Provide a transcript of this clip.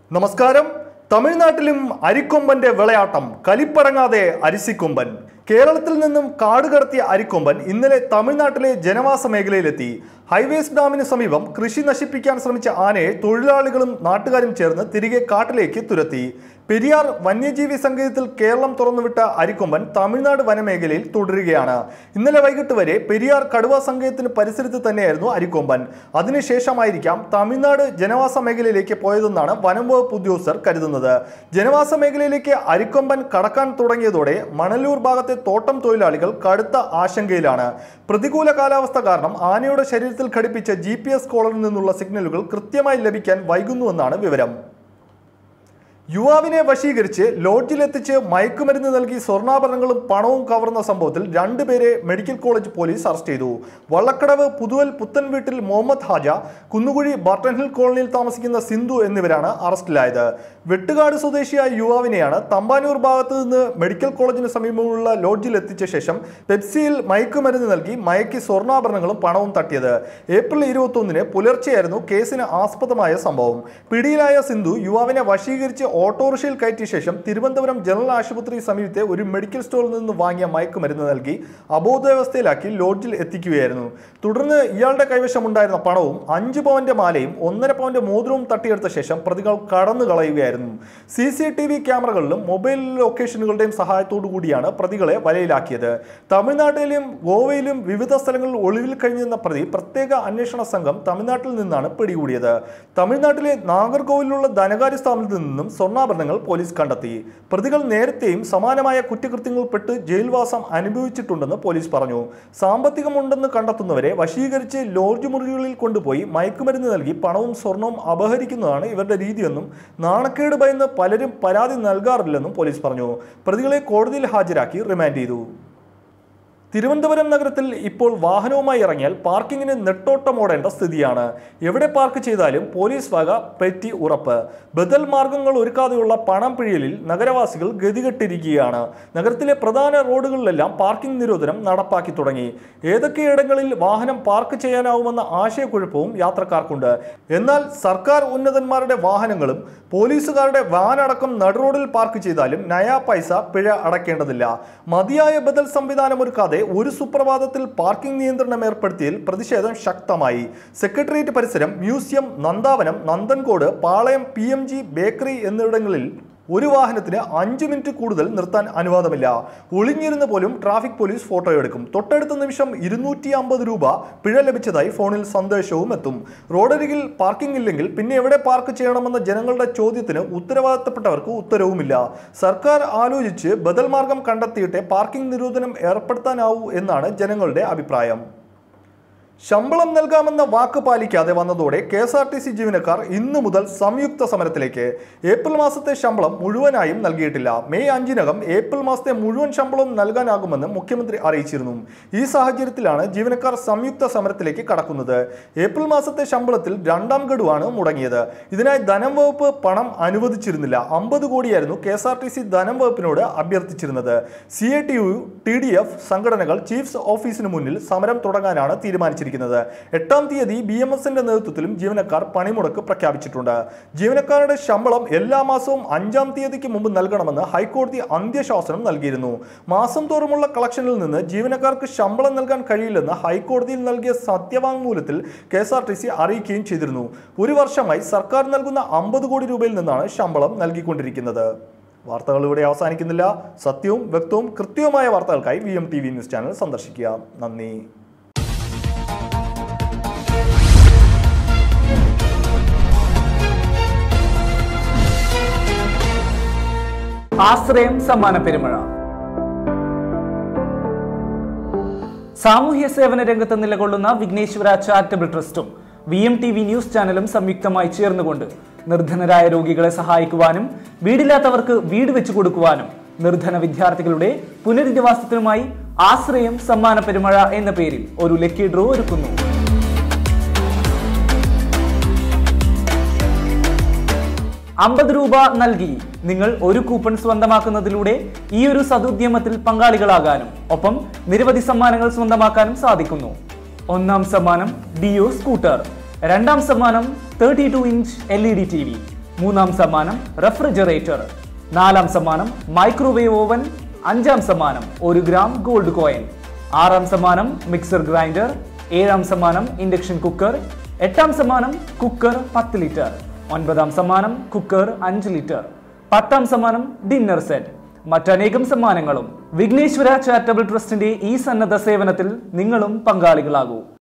നമസ്കാരം തമിഴ്നാട്ടിലും അരിക്കൊമ്പന്റെ വിളയാട്ടം കലിപ്പടങ്ങാതെ അരിസിക്കൊമ്പൻ കേരളത്തിൽ നിന്നും കാട് കടത്തിയ അരിക്കൊമ്പൻ ഇന്നലെ തമിഴ്നാട്ടിലെ ജനവാസ മേഖലയിലെത്തി ഹൈവേസ് ഡാമിന് സമീപം കൃഷി നശിപ്പിക്കാൻ ശ്രമിച്ച ആനയെ തൊഴിലാളികളും നാട്ടുകാരും ചേർന്ന് തിരികെ കാട്ടിലേക്ക് തുരത്തി പെരിയാർ വന്യജീവി സങ്കേതത്തിൽ കേരളം തുറന്നുവിട്ട അരിക്കൊമ്പൻ തമിഴ്നാട് വനമേഖലയിൽ തുടരുകയാണ് ഇന്നലെ വൈകിട്ട് വരെ പെരിയാർ കടുവ സങ്കേതത്തിന് പരിസരത്ത് തന്നെയായിരുന്നു അരിക്കൊമ്പൻ അതിനുശേഷമായിരിക്കാം തമിഴ്നാട് ജനവാസ മേഖലയിലേക്ക് പോയതെന്നാണ് വനം വകുപ്പ് ഉദ്യോഗസ്ഥർ കരുതുന്നത് ജനവാസ മേഖലയിലേക്ക് അരിക്കൊമ്പൻ കടക്കാൻ തുടങ്ങിയതോടെ മണലൂർ ഭാഗത്തെ തോട്ടം തൊഴിലാളികൾ കടുത്ത ആശങ്കയിലാണ് പ്രതികൂല കാലാവസ്ഥ കാരണം ആനയുടെ ശരീരത്തിൽ ഘടിപ്പിച്ച ജി പി എസ് കോളറിൽ നിന്നുള്ള സിഗ്നലുകൾ കൃത്യമായി ലഭിക്കാൻ വൈകുന്നുവെന്നാണ് വിവരം യുവാവിനെ വശീകരിച്ച് ലോഡ്ജിലെത്തിച്ച് മയക്കുമരുന്ന് നൽകി സ്വർണ്ണാഭരണങ്ങളും പണവും കവർന്ന സംഭവത്തിൽ രണ്ടുപേരെ മെഡിക്കൽ കോളേജ് പോലീസ് അറസ്റ്റ് ചെയ്തു വള്ളക്കടവ് പുതുവൽ പുത്തൻ വീട്ടിൽ മുഹമ്മദ് ഹാജ കുന്നുകുഴി ബർട്ടൺ ഹിൽ കോളനിയിൽ താമസിക്കുന്ന സിന്ധു എന്നിവരാണ് അറസ്റ്റിലായത് വെട്ടുകാട് സ്വദേശിയായ യുവാവിനെയാണ് തമ്പാനൂർ ഭാഗത്ത് നിന്ന് മെഡിക്കൽ കോളേജിന് സമീപമുള്ള ലോഡ്ജിൽ എത്തിച്ച ശേഷം പെപ്സിയിൽ മയക്കുമരുന്ന് നൽകി മയക്കി സ്വർണ്ണാഭരണങ്ങളും പണവും തട്ടിയത് ഏപ്രിൽ ഇരുപത്തൊന്നിന് പുലർച്ചെയായിരുന്നു കേസിന് ആസ്പദമായ സംഭവം പിടിയിലായ സിന്ധു യുവാവിനെ വശീകരിച്ച് ഓട്ടോറിക്ഷയിൽ കയറ്റിയ ശേഷം തിരുവനന്തപുരം ജനറൽ ആശുപത്രി സമീപത്തെ ഒരു മെഡിക്കൽ സ്റ്റോറിൽ നിന്ന് വാങ്ങിയ മയക്കുമരുന്ന് നൽകി അബോധാവസ്ഥയിലാക്കി ലോഡ്ജിൽ എത്തിക്കുകയായിരുന്നു തുടർന്ന് ഇയാളുടെ കൈവശമുണ്ടായിരുന്ന പണവും അഞ്ച് പവന്റെ മാലയും ഒന്നര പവന്റെ മോതിരവും തട്ടിയെടുത്ത ശേഷം പ്രതികൾ കടന്നു കളയുകയായിരുന്നു സി സി ടി വി ക്യാമറകളിലും മൊബൈൽ ലൊക്കേഷനുകളുടെയും സഹായത്തോടു കൂടിയാണ് പ്രതികളെ വലയിലാക്കിയത് തമിഴ്നാട്ടിലും ഗോവയിലും വിവിധ സ്ഥലങ്ങളിൽ ഒളിവിൽ കഴിഞ്ഞിരുന്ന പ്രതി പ്രത്യേക അന്വേഷണ സംഘം തമിഴ്നാട്ടിൽ നിന്നാണ് പിടികൂടിയത് തമിഴ്നാട്ടിലെ നാഗർകോവിലുള്ള ധനകാര്യ സ്ഥാപനത്തിൽ നിന്നും സ്വർണ്ണാഭരണങ്ങൾ പോലീസ് കണ്ടെത്തി പ്രതികൾ നേരത്തെയും സമാനമായ കുറ്റകൃത്യങ്ങൾപ്പെട്ട് ജയിൽവാസം അനുഭവിച്ചിട്ടുണ്ടെന്ന് പോലീസ് പറഞ്ഞു സാമ്പത്തികമുണ്ടെന്ന് കണ്ടെത്തുന്നവരെ വശീകരിച്ച് ലോഡ്ജ് മുറികളിൽ കൊണ്ടുപോയി മയക്കുമരുന്ന് നൽകി പണവും സ്വർണവും അപഹരിക്കുന്നതാണ് ഇവരുടെ രീതിയെന്നും നാണക്കേട് ഭയന്ന് പലരും പരാതി നൽകാറില്ലെന്നും പോലീസ് പറഞ്ഞു പ്രതികളെ കോടതിയിൽ ഹാജരാക്കി റിമാൻഡ് ചെയ്തു തിരുവനന്തപുരം നഗരത്തിൽ ഇപ്പോൾ വാഹനവുമായി ഇറങ്ങിയാൽ പാർക്കിങ്ങിന് നെട്ടോട്ടമോടേണ്ട സ്ഥിതിയാണ് എവിടെ പാർക്ക് ചെയ്താലും പോലീസ് വക പെറ്റി ഉറപ്പ് ബദൽ മാർഗങ്ങൾ ഒരുക്കാതെയുള്ള പണം പിഴിയലിൽ നഗരവാസികൾ ഗതികെട്ടിരിക്കുകയാണ് നഗരത്തിലെ പ്രധാന റോഡുകളിലെല്ലാം പാർക്കിംഗ് നിരോധനം നടപ്പാക്കി തുടങ്ങി ഏതൊക്കെയിടങ്ങളിൽ വാഹനം പാർക്ക് ചെയ്യാനാവുമെന്ന ആശയക്കുഴപ്പവും യാത്രക്കാർക്കുണ്ട് എന്നാൽ സർക്കാർ ഉന്നതന്മാരുടെ വാഹനങ്ങളും പോലീസുകാരുടെ വാനടക്കം നടുറോഡിൽ പാർക്ക് ചെയ്താലും നയാ പൈസ പിഴ അടയ്ക്കേണ്ടതില്ല മതിയായ ബദൽ സംവിധാനം ഒരുക്കാതെ ഒരു സുപ്രഭാതത്തിൽ പാർക്കിംഗ് നിയന്ത്രണം ഏർപ്പെടുത്തിയതിൽ പ്രതിഷേധം ശക്തമായി സെക്രട്ടേറിയറ്റ് പരിസരം museum Nandavanam Nanthancode Palayam P M G bakery എന്നിവിടങ്ങളിൽ ഒരു വാഹനത്തിന് അഞ്ച് മിനിറ്റ് കൂടുതൽ നിർത്താൻ അനുവാദമില്ല ഒളിഞ്ഞിരുന്ന് പോലും ട്രാഫിക് പോലീസ് ഫോട്ടോ എടുക്കും തൊട്ടടുത്ത നിമിഷം ഇരുന്നൂറ്റി അമ്പത് രൂപ പിഴ ലഭിച്ചതായി ഫോണിൽ സന്ദേശവും എത്തും റോഡരികിൽ പാർക്കിംഗ് ഇല്ലെങ്കിൽ പിന്നെ എവിടെ പാർക്ക് ചെയ്യണമെന്ന ജനങ്ങളുടെ ചോദ്യത്തിന് ഉത്തരവാദിത്തപ്പെട്ടവർക്ക് ഉത്തരവുമില്ല സർക്കാർ ആലോചിച്ച് ബദൽ മാർഗം കണ്ടെത്തിയിട്ടേ പാർക്കിംഗ് നിരോധനം ഏർപ്പെടുത്താനാവൂ എന്നാണ് ജനങ്ങളുടെ അഭിപ്രായം ശമ്പളം നൽകാമെന്ന വാക്ക് പാലിക്കാതെ വന്നതോടെ K S R T C ജീവനക്കാർ ഇന്നു മുതൽ സംയുക്ത സമരത്തിലേക്ക് ഏപ്രിൽ മാസത്തെ ശമ്പളം മുഴുവനായും നൽകിയിട്ടില്ല മെയ് അഞ്ചിനകം ഏപ്രിൽ മാസത്തെ മുഴുവൻ ശമ്പളവും നൽകാനാകുമെന്ന് മുഖ്യമന്ത്രി അറിയിച്ചിരുന്നു ഈ സാഹചര്യത്തിലാണ് ജീവനക്കാർ സംയുക്ത സമരത്തിലേക്ക് കടക്കുന്നത് ഏപ്രിൽ മാസത്തെ ശമ്പളത്തിൽ രണ്ടാം ഗഡുവാണ് മുടങ്ങിയത് ഇതിനായി ധനം വകുപ്പ് പണം അനുവദിച്ചിരുന്നില്ല അമ്പത് കോടിയായിരുന്നു K S R T C ധനം വകുപ്പിനോട് അഭ്യർത്ഥിച്ചിരുന്നത് C A T U T D F സംഘടനകൾ ചീഫ്സ് ഓഫീസിന് മുന്നിൽ സമരം തുടങ്ങാനാണ് തീരുമാനിച്ചിരിക്കുന്നത് എട്ടാം തീയതി ബി എം എസിന്റെ നേതൃത്വത്തിലും ജീവനക്കാർ പണിമുടക്ക് പ്രഖ്യാപിച്ചിട്ടുണ്ട് ജീവനക്കാരുടെ ശമ്പളം എല്ലാ മാസവും അഞ്ചാം തീയതിക്ക് മുമ്പ് നൽകണമെന്ന് ഹൈക്കോടതി അന്ത്യശാസനം നൽകിയിരുന്നു മാസം തോറുമുള്ള കളക്ഷനിൽ നിന്ന് ജീവനക്കാർക്ക് ശമ്പളം നൽകാൻ കഴിയില്ലെന്ന് ഹൈക്കോടതിയിൽ നൽകിയ സത്യവാങ്മൂലത്തിൽ K S R T C അറിയിക്കുകയും ചെയ്തിരുന്നു ഒരു വർഷമായി സർക്കാർ നൽകുന്ന അമ്പത് കോടി രൂപയിൽ നിന്നാണ് ശമ്പളം നൽകിക്കൊണ്ടിരിക്കുന്നത് വാർത്തകൾ ഇവിടെ അവസാനിക്കുന്നില്ല സത്യവും വ്യക്തവും കൃത്യവുമായ വാർത്തകൾക്കായി V M T V news channel സന്ദർശിക്കുക നന്ദി ആശ്രയം സമ്മാന പെരുമഴ സാമൂഹ്യ സേവന രംഗത്ത് നിലകൊള്ളുന്ന വിഘ്നേശ്വര ചാരിറ്റബിൾ ട്രസ്റ്റും V M T V news ചാനലും സംയുക്തമായി ചേർന്നുകൊണ്ട് നിർധനരായ രോഗികളെ സഹായിക്കുവാനും വീടില്ലാത്തവർക്ക് വീട് വെച്ചു കൊടുക്കുവാനും നിർധന വിദ്യാർത്ഥികളുടെ പുനരധിവാസത്തിനുമായി ആശ്രയം സമ്മാന പെരുമഴ എന്ന പേരിൽ ഒരു ലക്കി ഡ്രോ ഒരുക്കുന്നു അമ്പത് രൂപ നൽകി നിങ്ങൾ ഒരു കൂപ്പൺ സ്വന്തമാക്കുന്നതിലൂടെ ഈ ഒരു സതുദ്യമത്തിൽ പങ്കാളികളാകാനും ഒപ്പം നിരവധി സമ്മാനങ്ങൾ സ്വന്തമാക്കാനും സാധിക്കുന്നു ഒന്നാം സമ്മാനം ഡിയോ സ്കൂട്ടർ രണ്ടാം സമ്മാനം thirty two inch L E D T V മൂന്നാം സമ്മാനം റെഫ്രിജറേറ്റർ നാലാം സമ്മാനം മൈക്രോവേവ് ഓവൻ അഞ്ചാം സമ്മാനം ഒരു ഗ്രാം ഗോൾഡ് കോയിൻ ആറാം സമ്മാനം മിക്സർ ഗ്രൈൻഡർ ഏഴാം സമ്മാനം ഇൻഡക്ഷൻ കുക്കർ എട്ടാം സമ്മാനം കുക്കർ പത്ത് ലിറ്റർ ഒൻപതാം സമ്മാനം കുക്കർ അഞ്ച് ലിറ്റർ പത്താം സമ്മാനം ഡിന്നർ സെറ്റ് മറ്റനേകം സമ്മാനങ്ങളും വിഘ്നേശ്വര ചാരിറ്റബിൾ ട്രസ്റ്റിന്റെ ഈ സന്നദ്ധ സേവനത്തിൽ നിങ്ങളും പങ്കാളികളാകൂ